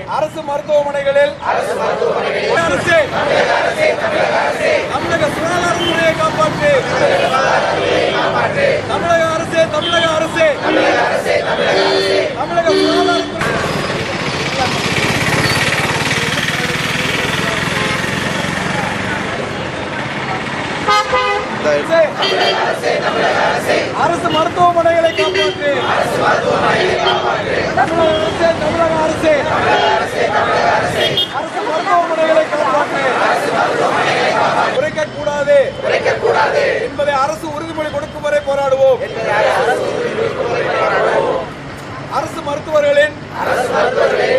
அரசு மருத்துவமனைகளில் அரசு தமிழக சுகாதாரத்துறையை காப்பாற்று தமிழக அரசே தமிழக அரசே தமிழக சுகாதாரத்துறை அரசே, அரசு மருத்துவமனைகளை காப்பாற்று தமிழக அரசே தமிழக அரசே அரசு மருத்துவமனைகளை காப்பாற்று குறைக்க கூடாது என்பதை அரசு உறுதிமொழி கொடுக்கும் வரை போராடுவோம் அரசு மருத்துவர்களின்